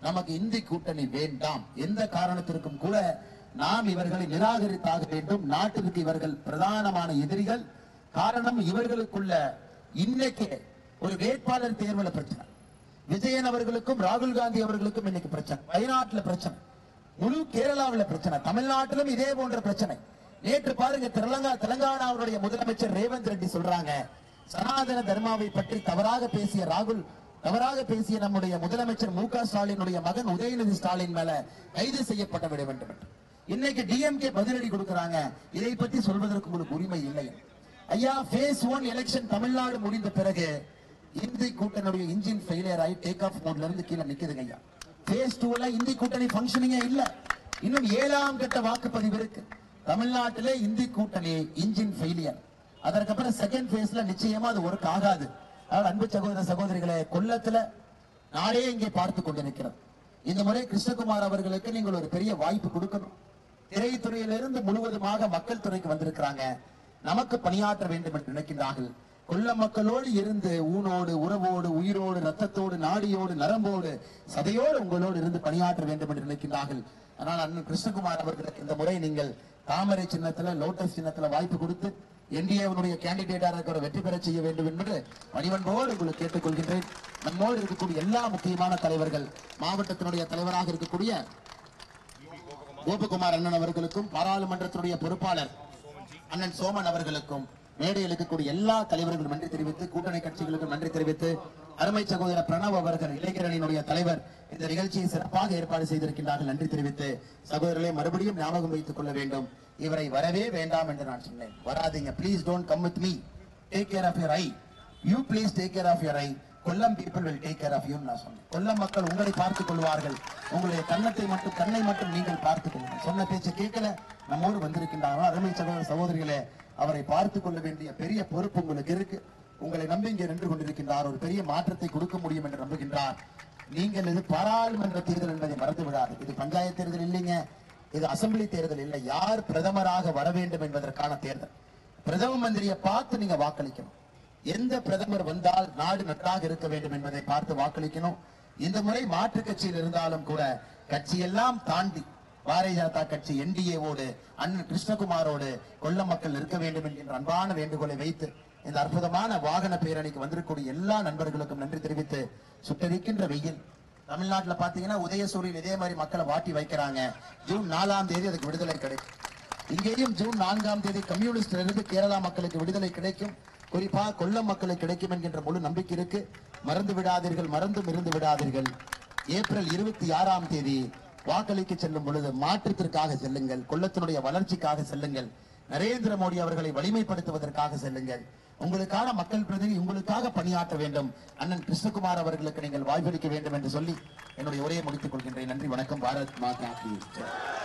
நமக்கு இந்தி கூட்டணி வேண்டாம் எந்த காரணத்திற்கும் கூட நாம் இவர்களை நிராகரித்தாக வேண்டும் நாட்டிற்கு இவர்கள் பிரதானமான எதிரிகள் காரணம் இவர்களுக்குள்ள இன்னைக்கு ஒரு வேட்பாளர் தேர்வுல பிரச்சனை விஜயன் அவர்களுக்கும் ராகுல் காந்தி அவர்களுக்கும் இன்னைக்கு பிரச்சனை வயநாட்டுல பிரச்சனை முழு கேரளாவுல பிரச்சனை தமிழ்நாட்டிலும் இதே போன்ற பிரச்சனை நேற்று பாருங்க தெலங்கா தெலங்கானாவுடைய முதலமைச்சர் ரேவந்த் ரெட்டி சொல்றாங்க சனாதன தர்மாவை பற்றி தவறாக பேசிய ராகுல் தவறாக பேசிய நம்முடைய முதலமைச்சர் மு க ஸ்டாலினுடைய மகன் உதயநிதி ஸ்டாலின் மேல கைது செய்யப்பட விட வேண்டும் என்று இன்னைக்கு டிஎம்கே பதிலடி கொடுக்கறாங்க இதை பத்தி சொல்வதற்கு உங்களுக்கு உரிமை இல்லை ஐயா பேஸ் ஒன் எலெக்ஷன் தமிழ்நாடு முடிந்த பிறகு இந்தி கூட்டணியுடைய இன்ஜின் ஃபெயிலியர் ஆகி டேக் ஆஃப் மோட்ல இருந்து கீழே நிக்குதுங்க ஐயா பேஸ் டூல இந்தி கூட்டணி ஃபங்க்ஷனிங்கே இல்ல இன்னும் ஏழாம் கட்ட வாக்குப்பதிவு இருக்கு தமிழ்நாட்டிலே இந்தி கூட்டணி இன்ஜின் ஃபெயிலியர் அதற்கப்புறம் செகண்ட் பேஸ்ல நிச்சயமா அது ஒர்க் ஆகாது அதனால அன்பு சகோதர சகோதரிகளே கொல்லத்துல நாடே இங்கே பார்த்து கொண்டிருக்கிறது இந்த முறை கிருஷ்ணகுமார் அவர்களுக்கு நீங்கள் ஒரு பெரிய வாய்ப்பு கொடுக்கணும் திரைத்துறையிலிருந்து முழுவதுமாக மக்கள் துறைக்கு வந்திருக்கிறாங்க நமக்கு பணியாற்ற வேண்டும் என்று நினைக்கின்றார்கள் கொல்ல மக்களோடு இருந்து ஊனோடு உறவோடு உயிரோடு ரத்தத்தோடு நாடியோடு நரம்போடு சதையோடு உங்களோடு இருந்து பணியாற்ற வேண்டும் என்று நினைக்கின்றார்கள் ஆனால் அண்ணன் கிருஷ்ணகுமார் அவர்களுக்கு இந்த முறை நீங்கள் தாமரை சின்னத்துல லோட்டஸ் சின்னத்துல வாய்ப்பு கொடுத்து என்டிஏவனுடைய கேண்டிடேட்டா இருக்கிற வெற்றி பெற செய்ய வேண்டும் என்று பணிவன்போடு உங்களுக்கு கேட்டுக்கொள்கின்றேன் நம்மோடு இருக்கக்கூடிய எல்லா முக்கியமான தலைவர்கள் மாவட்டத்தினுடைய தலைவராக இருக்கக்கூடிய கோபகுமார் அண்ணன் அவர்களுக்கும் பாராளுமன்றத்தினுடைய பொறுப்பாளர் அண்ணன் சோமன் அவர்களுக்கும் மேடையில் இருக்கக்கூடிய எல்லா தலைவர்களும் நன்றி தெரிவித்து கூட்டணி கட்சிகளுக்கும் நன்றி தெரிவித்து அருமை சகோதரர் பிரணவ் அவர்கள் இளைஞரணியினுடைய தலைவர் இந்த நிகழ்ச்சியை சிறப்பாக ஏற்பாடு செய்திருக்கின்றார்கள் நன்றி தெரிவித்து சகோதரர்களை மறுபடியும் ஞாபகம் வைத்துக் கொள்ள வேண்டும் இவரை வரவே வேண்டாம் என்று நான் சொன்னேன் வராதீங்க please don't come with me take care of your I you please take care of your I Kollam people will take care of you நான் சொன்னேன் கொல்லம் மக்கள் உங்களை பார்த்துக் கொள்வார்கள் உங்களுடைய கன்னத்தை மட்டும் கண்ணை மட்டும் நீங்கள் பார்த்துக் கொள்ளுங்கள் சொன்ன பேச்சை கேட்கல நம்மோடு வந்திருக்கின்றார்கள் அருமை சகோதர சகோதரிகளே அவரை பார்த்துக் கொள்ள வேண்டிய பெரிய பொறுப்பு உங்களுக்கு இருக்கு உங்களை நம்பி இங்கே நின்று கொண்டிருக்கின்றார் ஒரு பெரிய மாற்றத்தை கொடுக்க முடியும் என்று நம்புகின்றார் நீங்கள் இது பாராளுமன்ற தேர்தல் என்பதை மறந்து விடாது இது பஞ்சாயத்து தேர்தல் இல்லைங்க இது அசெம்பிளி தேர்தல் இல்லை யார் பிரதமராக வர வேண்டும் என்பதற்கான தேர்தல் பிரதம மந்திரியை பார்த்து நீங்க வாக்களிக்கணும் எந்த பிரதமர் வந்தால் நாடு நன்றாக இருக்க வேண்டும் என்பதை பார்த்து வாக்களிக்கணும் இந்த முறை மாற்று கட்சியில் இருந்தாலும் கூட கட்சியெல்லாம் தாண்டி பாரதிய ஜனதா கட்சி என்டிஏவோடு அண்ணன் கிருஷ்ணகுமாரோடு கொல்ல மக்கள் இருக்க வேண்டும் என்கின்ற அன்பான வேண்டுகோளை வைத்து இந்த அற்புதமான வாகன பேரணிக்கு வந்திருக்கக்கூடிய எல்லா நண்பர்களுக்கும் நன்றி தெரிவித்து சுட்டரிக்கின்ற வெயில் தமிழ்நாட்டுல பாத்தீங்கன்னா உதயசூரியன் இதே மாதிரி மக்களை வாட்டி வைக்கிறாங்க ஜூன் நாலாம் தேதி அதுக்கு விடுதலை கிடைக்கும் இங்கேயும் ஜூன் நான்காம் தேதி கம்யூனிஸ்ட்ல இருந்து கேரளா மக்களுக்கு விடுதலை கிடைக்கும் குறிப்பா கொல்லம் மக்களுக்கு கிடைக்கும் என்கின்ற முழு நம்பிக்கை இருக்கு மறந்து விடாதீர்கள் மறந்தும் இருந்து விடாதீர்கள் ஏப்ரல் இருபத்தி ஆறாம் தேதி வாக்களிக்க செல்லும் பொழுது மாற்றத்திற்காக செல்லுங்கள் கொல்லத்தினுடைய வளர்ச்சிக்காக செல்லுங்கள் நரேந்திர மோடி அவர்களை வலிமைப்படுத்துவதற்காக செல்லுங்கள் உங்களுக்கான மக்கள் பிரதிநிதி உங்களுக்காக பணியாற்ற வேண்டும் அண்ணன் கிருஷ்ணகுமார் அவர்களுக்கு நீங்கள் வாய்ப்பளிக்க வேண்டும் என்று சொல்லி என்னுடைய உரையை முடித்துக் கொள்கின்றேன் நன்றி வணக்கம் பாரத் மாதா கி ஜெய்.